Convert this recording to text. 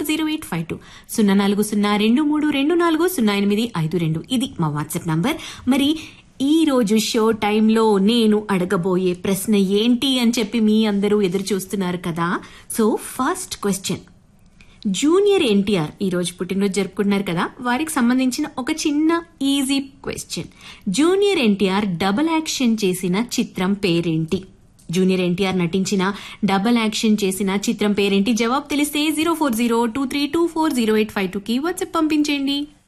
zero eight five two సున్నా నాలుగు సున్నా రెండు మూడు రెండు నాలుగు సున్నా ఎనిమిది ఐదు రెండు ఇది మా వాట్సాప్ నంబర్ మరి ఈ రోజు షో టైంలో నేను అడగబోయే ప్రశ్న ఏంటి అని చెప్పి మీ అందరూ ఎదురు చూస్తున్నారు కదా so first question junior NTR ఈ రోజు పుట్టినరోజు జరుపుకుంటున్నారు కదా వారికి సంబంధించిన ఒక చిన్న easy question junior NTR double action చేసిన చిత్రం పేరేంటి జూనియర్ ఎన్టీఆర్ నటించిన డబుల్ యాక్షన్ చేసిన చిత్రం పేరేంటి జవాబు తెలిస్తే zero four zero two three two four zero eight five two కి వాట్సాప్ పంపించండి